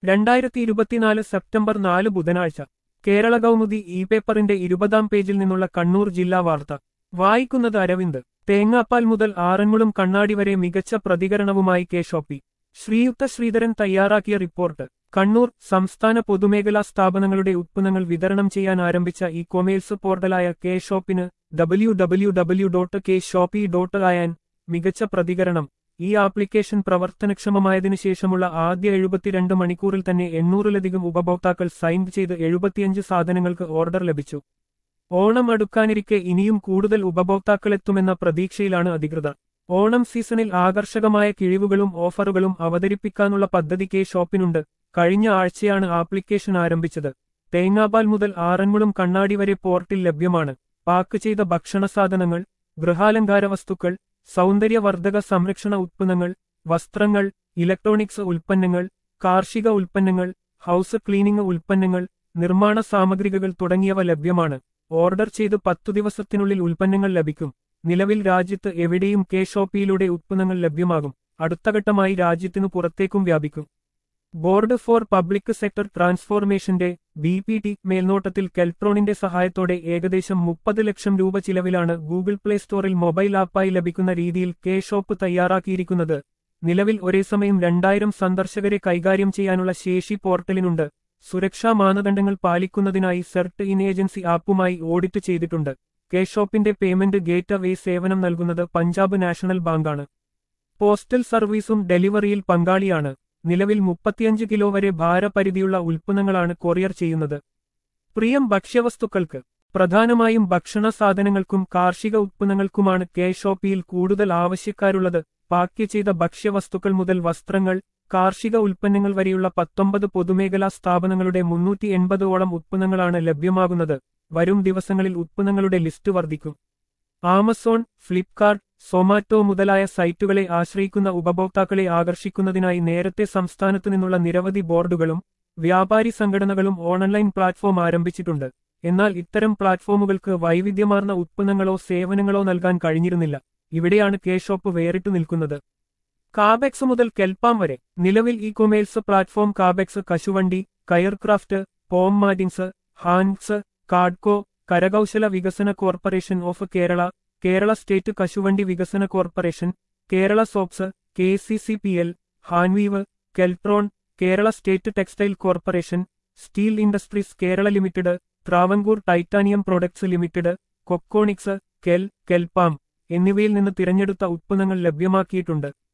രണ്ടായിരത്തി ഇരുപത്തിനാല് സെപ്റ്റംബർ നാല് ബുധനാഴ്ച കേരള കൗമുദി ഇ പേപ്പറിന്റെ ഇരുപതാം പേജിൽ നിന്നുള്ള കണ്ണൂർ ജില്ലാ വാർത്ത വായിക്കുന്നത് അരവിന്ദ് തേങ്ങാപ്പാൽ മുതൽ ആറന്മുളം കണ്ണാടി വരെ മികച്ച പ്രതികരണവുമായി കെ ഷോപ്പി ശ്രീയുക്ത ശ്രീധരൻ തയ്യാറാക്കിയ റിപ്പോർട്ട് കണ്ണൂർ സംസ്ഥാന പൊതുമേഖലാ സ്ഥാപനങ്ങളുടെ ഉത്പന്നങ്ങൾ വിതരണം ചെയ്യാൻ ആരംഭിച്ച ഇ കൊമേഴ്സ് പോർട്ടലായ കെ ഷോപ്പിന് W W W dot K shoppe dot in മികച്ച പ്രതികരണം ഈ ആപ്ലിക്കേഷൻ പ്രവർത്തനക്ഷമമായതിനു ശേഷമുള്ള ആദ്യ എഴുപത്തിരണ്ട് മണിക്കൂറിൽ തന്നെ എണ്ണൂറിലധികം ഉപഭോക്താക്കൾ സൈൻ ചെയ്ത് എഴുപത്തിയഞ്ച് സാധനങ്ങൾക്ക് ഓർഡർ ലഭിച്ചു ഓണം അടുക്കാനിരിക്കെ ഇനിയും കൂടുതൽ ഉപഭോക്താക്കളെത്തുമെന്ന പ്രതീക്ഷയിലാണ് അധികൃതർ ഓണം സീസണിൽ ആകർഷകമായ കിഴിവുകളും ഓഫറുകളും അവതരിപ്പിക്കാനുള്ള പദ്ധതി കെ ഷോപ്പിനുണ്ട് കഴിഞ്ഞ ആഴ്ചയാണ് ആപ്ലിക്കേഷൻ ആരംഭിച്ചത് തേങ്ങാപാൽ മുതൽ ആറന്മുളം കണ്ണാടി വരെ പോർട്ടിൽ ലഭ്യമാണ് പാക്ക് ചെയ്ത ഭക്ഷണസാധനങ്ങൾ ഗൃഹാലങ്കാര വസ്തുക്കൾ സൗന്ദര്യവർദ്ധക സംരക്ഷണ ഉത്പന്നങ്ങൾ വസ്ത്രങ്ങൾ ഇലക്ട്രോണിക്സ് ഉൽപ്പന്നങ്ങൾ കാർഷിക ഉൽപ്പന്നങ്ങൾ ഹൗസ് ക്ലീനിംഗ് ഉൽപ്പന്നങ്ങൾ നിർമ്മാണ സാമഗ്രികൾ തുടങ്ങിയവ ലഭ്യമാണ് ഓർഡർ ചെയ്ത് പത്തു ദിവസത്തിനുള്ളിൽ ഉൽപ്പന്നങ്ങൾ ലഭിക്കും നിലവിൽ രാജ്യത്ത് എവിടെയും കെ ഷോപ്പിയിലൂടെ ഉത്പന്നങ്ങൾ ലഭ്യമാകും അടുത്തഘട്ടമായി രാജ്യത്തിനു പുറത്തേക്കും വ്യാപിക്കും ബോർഡ് ഫോർ പബ്ലിക് സെക്ടർ ട്രാൻസ്ഫോർമേഷന്റെ ബി പി ടി മേൽനോട്ടത്തിൽ കെൽട്രോണിന്റെ സഹായത്തോടെ ഏകദേശം മുപ്പത് ലക്ഷം രൂപ ചിലവിലാണ് ഗൂഗിൾ പ്ലേ സ്റ്റോറിൽ മൊബൈൽ ആപ്പായി ലഭിക്കുന്ന രീതിയിൽ കെ ഷോപ്പ് തയ്യാറാക്കിയിരിക്കുന്നത് നിലവിൽ ഒരേ സമയം രണ്ടായിരം സന്ദർശകരെ കൈകാര്യം ചെയ്യാനുള്ള ശേഷി പോർട്ടലിനുണ്ട് സുരക്ഷാ മാനദണ്ഡങ്ങൾ പാലിക്കുന്നതിനായി സെർട്ട് ഇൻ ഏജൻസി ആപ്പുമായി ഓഡിറ്റ് ചെയ്തിട്ടുണ്ട് കെ ഷോപ്പിന്റെ പേയ്മെന്റ് ഗേറ്റ് വേ സേവനം നൽകുന്നത് പഞ്ചാബ് നാഷണൽ ബാങ്കാണ് പോസ്റ്റൽ സർവീസും ഡെലിവറിയിൽ പങ്കാളിയാണ് നിലവിൽ മുപ്പത്തിയഞ്ച് കിലോ വരെ ഭാരപരിധിയുള്ള ഉൽപ്പന്നങ്ങളാണ് കൊറിയർ ചെയ്യുന്നത് പ്രിയം ഭക്ഷ്യവസ്തുക്കൾക്ക് പ്രധാനമായും ഭക്ഷണ സാധനങ്ങൾക്കും കാർഷിക ഉത്പന്നങ്ങൾക്കുമാണ് കെ ഷോപ്പിയിൽ കൂടുതൽ ആവശ്യക്കാരുള്ളത് പാക്ക് ചെയ്ത ഭക്ഷ്യവസ്തുക്കൾ മുതൽ വസ്ത്രങ്ങൾ കാർഷിക ഉൽപ്പന്നങ്ങൾ വരെയുള്ള പത്തൊമ്പത് പൊതുമേഖലാ സ്ഥാപനങ്ങളുടെ മുന്നൂറ്റി എൺപതോളം ഉത്പന്നങ്ങളാണ് ലഭ്യമാകുന്നത് വരും ദിവസങ്ങളിൽ ഉത്പന്നങ്ങളുടെ ലിസ്റ്റ് വർദ്ധിക്കും ആമസോൺ ഫ്ലിപ്കാർട്ട് സൊമാറ്റോ മുതലായ സൈറ്റുകളെ ആശ്രയിക്കുന്ന ഉപഭോക്താക്കളെ ആകർഷിക്കുന്നതിനായി നേരത്തെ സംസ്ഥാനത്തു നിന്നുള്ള നിരവധി ബോർഡുകളും വ്യാപാരി സംഘടനകളും ഓൺലൈൻ പ്ലാറ്റ്ഫോം ആരംഭിച്ചിട്ടുണ്ട് എന്നാൽ ഇത്തരം പ്ലാറ്റ്ഫോമുകൾക്ക് വൈവിധ്യമാർന്ന ഉത്പന്നങ്ങളോ സേവനങ്ങളോ നൽകാൻ കഴിഞ്ഞിരുന്നില്ല ഇവിടെയാണ് കെ ഷോപ്പ് വേറിട്ടു നിൽക്കുന്നത് കാബെക്സ് മുതൽ കെൽപ്പാം വരെ നിലവിൽ ഇ കൊമേഴ്സ് പ്ലാറ്റ്ഫോം കാബെക്സ് കശുവണ്ടി കയർക്രാഫ്റ്റ് പോം മാറ്റിങ്സ് ഹാൻസ് കാഡ്കോ കരകൗശല വികസന corporation of Kerala Kerala state കശുവണ്ടി വികസന corporation Kerala soaps K C C P L Hanveev Keltron Kerala state textile corporation steel industries Kerala limited Travancore titanium products limited Coconics KEL Kelpalm എന്നിവയിൽ നിന്ന് തിരഞ്ഞെടുത്ത ഉത്പന്നങ്ങൾ ലഭ്യമാക്കിയിട്ടുണ്ട്